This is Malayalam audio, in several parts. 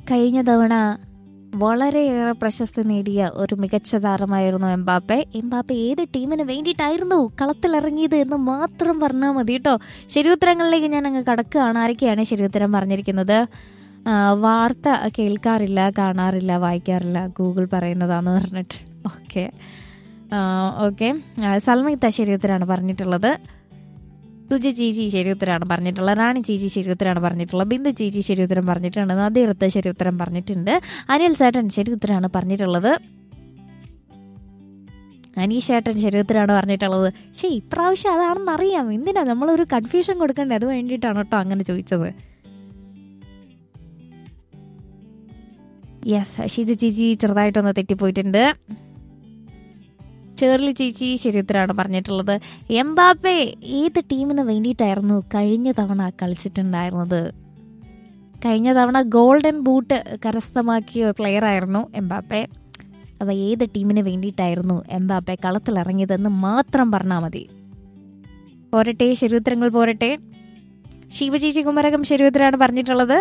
കഴിഞ്ഞ തവണ വളരെയേറെ പ്രശസ്തി നേടിയ ഒരു മികച്ച താരമായിരുന്നു എംബാപ്പെ എംബാപ്പെ ഏത് ടീമിന് വേണ്ടിയിട്ടായിരുന്നു കളത്തിലിറങ്ങിയത് എന്ന് മാത്രം പറഞ്ഞാൽ മതി കേട്ടോ ശരിയുത്തരങ്ങളിലേക്ക് ഞാൻ അങ്ങ് കടക്കുകയാണ് ആരൊക്കെയാണ് ശരിയുത്തരം പറഞ്ഞിരിക്കുന്നത് ആ, വാർത്ത കേൾക്കാറില്ല കാണാറില്ല വായിക്കാറില്ല ഗൂഗിൾ പറയുന്നതാന്ന് പറഞ്ഞിട്ട് ഓക്കെ ഓക്കെ സൽമിത്ത ശരിയുത്തരാണ് പറഞ്ഞിട്ടുള്ളത് സുജി ചീച്ചി ശരിയുത്തരാണ് പറഞ്ഞിട്ടുള്ളത് റാണി ചീച്ചി ശരിയുത്തരാണ് പറഞ്ഞിട്ടുള്ളത് ബിന്ദു ചീച്ചി ശരിയുത്തരം പറഞ്ഞിട്ടുണ്ട് നദീർത്ത് ശരിയുത്തരം പറഞ്ഞിട്ടുണ്ട് അനിൽ ചേട്ടൻ ശരിയുത്തരാണ് പറഞ്ഞിട്ടുള്ളത് അനീഷ് ചേട്ടൻ ശരിയുത്തരാണ് പറഞ്ഞിട്ടുള്ളത് ശേ ഇപ്രാവശ്യം അതാണെന്ന് അറിയാം എന്തിനാ നമ്മളൊരു കൺഫ്യൂഷൻ കൊടുക്കണ്ടേ അത് വേണ്ടിയിട്ടാണ് കേട്ടോ അങ്ങനെ ചോദിച്ചത് യെസ് ഷീജ ചേച്ചി ചെറുതായിട്ടൊന്ന് തെറ്റിപ്പോയിട്ടുണ്ട് ഷേർലി ചേച്ചി ശരിയുത്തരാണ് പറഞ്ഞിട്ടുള്ളത് എംബാപ്പെ ഏത് ടീമിന് വേണ്ടിയിട്ടായിരുന്നു കഴിഞ്ഞ തവണ കളിച്ചിട്ടുണ്ടായിരുന്നത് കഴിഞ്ഞ തവണ ഗോൾഡൻ ബൂട്ട് കരസ്ഥമാക്കിയ പ്ലെയർ ആയിരുന്നു എംബാപ്പെ അപ്പോൾ ഏത് ടീമിന് വേണ്ടിയിട്ടായിരുന്നു എംബാപ്പെ കളത്തിലിറങ്ങിയതെന്ന് മാത്രം പറഞ്ഞാൽ മതി പോരട്ടെ ശരിയുത്തരങ്ങൾ പോരട്ടെ ശിവചേച്ചി കുമരകം ശരിയുത്തരാണ് പറഞ്ഞിട്ടുള്ളത്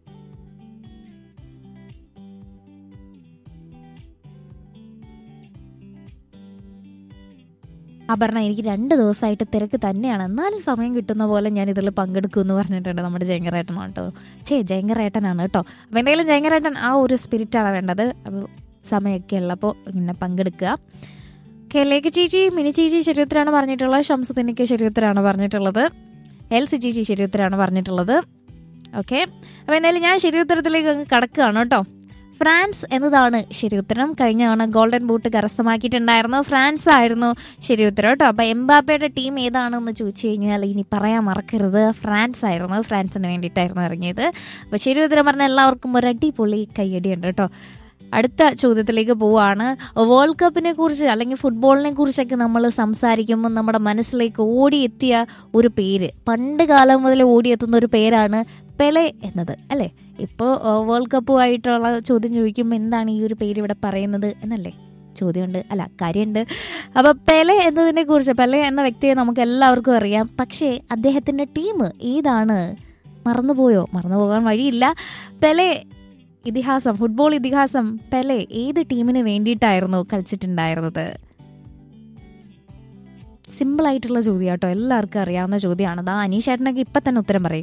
അപർണ എനിക്ക് രണ്ട് ദിവസമായിട്ട് തിരക്ക് തന്നെയാണ് എന്നാലും സമയം കിട്ടുന്ന പോലെ ഞാൻ ഇതിൽ പങ്കെടുക്കും എന്ന് പറഞ്ഞിട്ടുണ്ട് നമ്മുടെ ജയങ്കരേട്ടനാണ് കേട്ടോ ചേ ജയങ്കരേട്ടനാണ് കേട്ടോ അപ്പോൾ എന്തായാലും ജയങ്കരേട്ടൻ ആ ഒരു സ്പിരിറ്റാണ് വേണ്ടത് അപ്പോൾ സമയമൊക്കെ ഉള്ളപ്പോൾ ഇങ്ങനെ പങ്കെടുക്കുക കേലേക്ക് ചേച്ചി മിനി ചേച്ചി ശരീരത്തിലാണ് പറഞ്ഞിട്ടുള്ളത് ഷംസുദ്ദീനയ്ക്ക് ശരീരത്തിലാണ് പറഞ്ഞിട്ടുള്ളത് എൽ സി ചേച്ചി ശരീരത്തിലാണ് പറഞ്ഞിട്ടുള്ളത് ഓക്കെ അപ്പോൾ എന്തായാലും ഞാൻ ശരീരത്തിലേക്ക് അങ്ങ് കടക്കുകയാണ് കേട്ടോ ഫ്രാൻസ് എന്നതാണ് ശരി ഉത്തരം കഴിഞ്ഞ തവണ ഗോൾഡൻ ബൂട്ട് കരസ്ഥമാക്കിയിട്ടുണ്ടായിരുന്നു ഫ്രാൻസ് ആയിരുന്നു ശരി ഉത്തരം കേട്ടോ അപ്പൊ എംബാപ്പയുടെ ടീം ഏതാണെന്ന് ചോദിച്ചു കഴിഞ്ഞാൽ ഇനി പറയാൻ മറക്കരുത് ഫ്രാൻസ് ആയിരുന്നു ഫ്രാൻസിന് വേണ്ടിയിട്ടായിരുന്നു ഇറങ്ങിയത് അപ്പൊ ശരി ഉത്തരം പറഞ്ഞ എല്ലാവർക്കും ഒരു അടിപൊളി കയ്യടിയുണ്ട് കേട്ടോ അടുത്ത ചോദ്യത്തിലേക്ക് പോവാണ് വേൾഡ് കപ്പിനെ കുറിച്ച് അല്ലെങ്കിൽ ഫുട്ബോളിനെ കുറിച്ചൊക്കെ നമ്മൾ സംസാരിക്കുമ്പോൾ നമ്മുടെ മനസ്സിലേക്ക് ഓടിയെത്തിയ ഒരു പേര് പണ്ട് കാലം മുതൽ ഓടിയെത്തുന്ന ഒരു പേരാണ് പെലെ എന്നത് അല്ലേ ഇപ്പോൾ വേൾഡ് കപ്പുമായിട്ടുള്ള ചോദ്യം ചോദിക്കുമ്പോൾ എന്താണ് ഈ ഒരു പേര് ഇവിടെ പറയുന്നത് എന്നല്ലേ ചോദ്യമുണ്ട് അല്ല കാര്യമുണ്ട് അപ്പോൾ പെലെ എന്നതിനെ കുറിച്ച് പെലെ എന്ന വ്യക്തിയെ നമുക്ക് എല്ലാവർക്കും അറിയാം പക്ഷേ അദ്ദേഹത്തിൻ്റെ ടീം ഏതാണ് മറന്നുപോയോ മറന്നു പോകാൻ വഴിയില്ല പെലെ ഇതിഹാസം ഫുട്ബോൾ ഇതിഹാസം പെലെ ഏത് ടീമിന് വേണ്ടിയിട്ടായിരുന്നു കളിച്ചിട്ടുണ്ടായിരുന്നത് സിമ്പിൾ ആയിട്ടുള്ള ചോദ്യം കേട്ടോ എല്ലാവർക്കും അറിയാവുന്ന ചോദ്യമാണ് ദാ അനീഷ് ചേട്ടനൊക്കെ ഇപ്പം തന്നെ ഉത്തരം പറയും